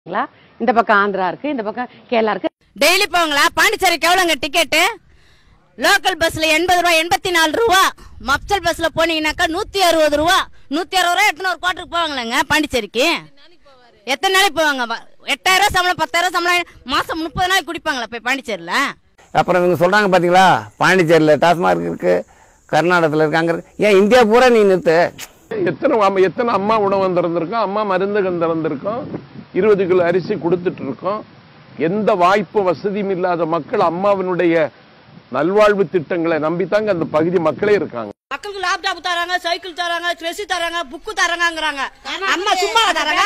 இருக்குங்களா? இந்த பக்கம் ஆந்திரா இருக்கு இந்த பக்கம் கேரளா இருக்கு டெய்லி போவாங்களா பாண்டிச்சேரிக்கு எவ்வளோங்க டிக்கெட்டு லோக்கல் பஸ்ல எண்பது ரூபா எண்பத்தி நாலு ரூபா மப்சல் பஸ்ல போனீங்கன்னாக்கா நூத்தி அறுபது ரூபா நூத்தி அறுபது ரூபா எத்தனை ஒரு குவார்டருக்கு போவாங்களேங்க பாண்டிச்சேரிக்கு எத்தனை நாளைக்கு போவாங்க வ- எட்டாயிரம் ரூபா சம்பளம் பத்தாயிரம் சம்பளம் மாசம் முப்பது நாளைக்கு குடிப்பாங்களா போய் பாண்டிச்சேரியில அப்புறம் இவங்க சொல்றாங்க பாத்தீங்களா பாண்டிச்சேரியில் டாஸ்மார்க் இருக்கு கர்நாடகத்தில் இருக்கு அங்க இருக்கு ஏன் இந்தியா பூரா நீ நிறுத்து எத்தனை அம்மா எத்தனை அம்மா உணவு திறந்திருக்கோம் அம்மா மருந்துகள் திறந்திருக்கோம் இருபது கிலோ அரிசி கொடுத்துட்டு இருக்கோம் எந்த வாய்ப்பு வசதியும் இல்லாத மக்கள் அம்மாவினுடைய நல்வாழ்வு திட்டங்களை நம்பித்தாங்க அந்த பகுதி மக்களே இருக்காங்க மக்களுக்கு லேப்டாப் தராங்க சைக்கிள் தராங்க ட்ரெஸ் தராங்க புக்கு தராங்கங்கிறாங்க அம்மா சும்மா தராங்க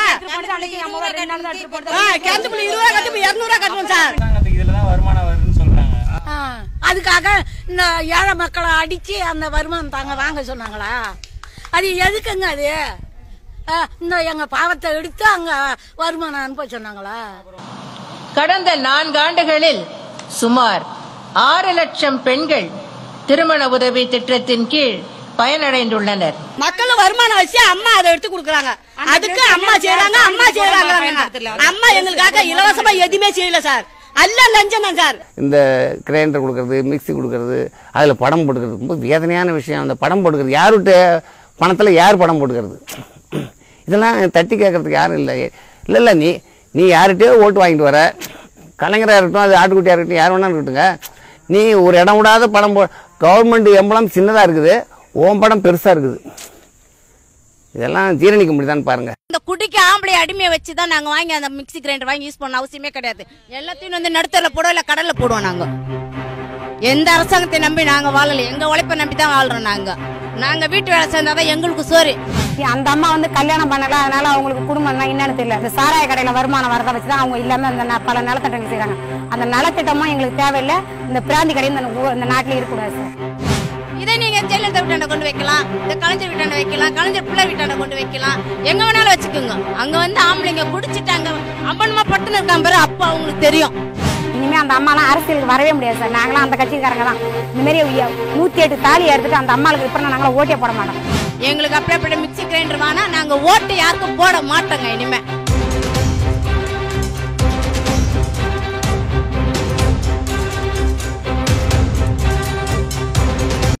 கிணத்துக்குள்ள இருபது ரூபா கட்டு இருநூறு ரூபா கட்டணும் சார் அரசாங்கத்துக்கு இதுல தான் வருமானம் வருதுன்னு சொல்றாங்க ஆ, அதுக்காக இந்த ஏழை மக்களை அடிச்சு அந்த வருமானம் தாங்க வாங்க சொன்னாங்களா அது எதுக்குங்க அது ஆ, இந்த எங்க பாவத்தை எடுத்து அங்க வருமானம் அனுப்ப சொன்னாங்களா கடந்த நான்காண்டுகளில் சுமார் ஆறு லட்சம் பெண்கள் திருமண உதவி திட்டத்தின் கீழ் பயனடைந்துள்ளனர் மக்கள் வருமானம் வச்சு அம்மா அதை எடுத்து கொடுக்குறாங்க அதுக்கு அம்மா செய்யறாங்க அம்மா செய்யறாங்க அம்மா எங்களுக்காக இலவசமா எதுவுமே செய்யல சார் அல்ல லஞ்சம் தான் சார் இந்த கிரைண்டர் கொடுக்கறது மிக்ஸி கொடுக்கறது அதில் படம் போட்டுக்கிறது ரொம்ப வேதனையான விஷயம் அந்த படம் போட்டுக்கிறது யாருகிட்ட பணத்தில் யார் படம் போட்டுக்கிறது இதெல்லாம் தட்டி கேட்கறதுக்கு யாரும் இல்லை இல்லை இல்லை நீ நீ யார்கிட்டயோ ஓட்டு வாங்கிட்டு வர கலைஞராக இருக்கட்டும் அது ஆட்டுக்குட்டியாக இருக்கட்டும் யார் வேணாலும் இருக்கட்டுங்க நீ ஒரு இடம் விடாத படம் போ கவர்மெண்ட் எம்பளம் சின்னதாக இருக்குது ஓம் படம் பெருசாக இருக்குது இதெல்லாம் ஜீரணிக்க முடியுதான்னு பாருங்கள் இந்த குடிக்கு ஆம்பளை அடிமையை வச்சு தான் நாங்க வாங்கி அந்த மிக்ஸி கிரைண்டர் வாங்கி யூஸ் பண்ண அவசியமே கிடையாது எல்லாத்தையும் வந்து நடுத்தரில் போடுவோம் இல்ல கடல்ல போடுவோம் நாங்க எந்த அரசாங்கத்தை நம்பி நாங்க வாழல எங்க உழைப்பை நம்பி தான் வாழ்றோம் நாங்க நாங்க வீட்டு வேலை செஞ்சாதான் எங்களுக்கு சோறு அந்த அம்மா வந்து கல்யாணம் பண்ணல அதனால அவங்களுக்கு குடும்பம் தான் என்னன்னு தெரியல இந்த சாராய கடையில வருமானம் வரதை வச்சு தான் அவங்க இல்லாம அந்த ந- பல நலத்திட்டங்கள் செய்றாங்க அந்த நலத்திட்டமும் எங்களுக்கு தேவையில்லை இந்த பிராந்தி கடை இந்த ஊ- இந்த நாட்டில் இருக்கக்கூடாது சார் இதை நீங்க ஜெயலலிதா வீட்டாண்ட கொண்டு வைக்கலாம் இந்த கலைஞர் வீட்டாண்ட வைக்கலாம் கலைஞர் பிள்ளை வீட்டாண்ட கொண்டு வைக்கலாம் எங்க வேணாலும் வச்சுக்கோங்க அங்க வந்து ஆம்பளைங்க குடிச்சிட்டாங்க அம்பனமா பட்டுன்னு இருக்கான் பாரு அப்ப அவங்களுக்கு தெரியும் இனிமே அந்த அம்மாலாம் அரசியலுக்கு வரவே முடியாது சார் நாங்களாம் அந்த கட்சிக்காரங்க தான் இந்த மாதிரி உய- நூத்தி எட்டு தாலி எடுத்துட்டு அந்த அம்மாளுக்கு இப்போ நாங்களாம் ஓட்டே போட மாட்டோம் எங்களுக்கு அப்படியே அப்படியே மிக்ஸி கிரைண்டர் வேணா நாங்க ஓட்டு யாருக்கும் போட மாட்டோங்க இனிமே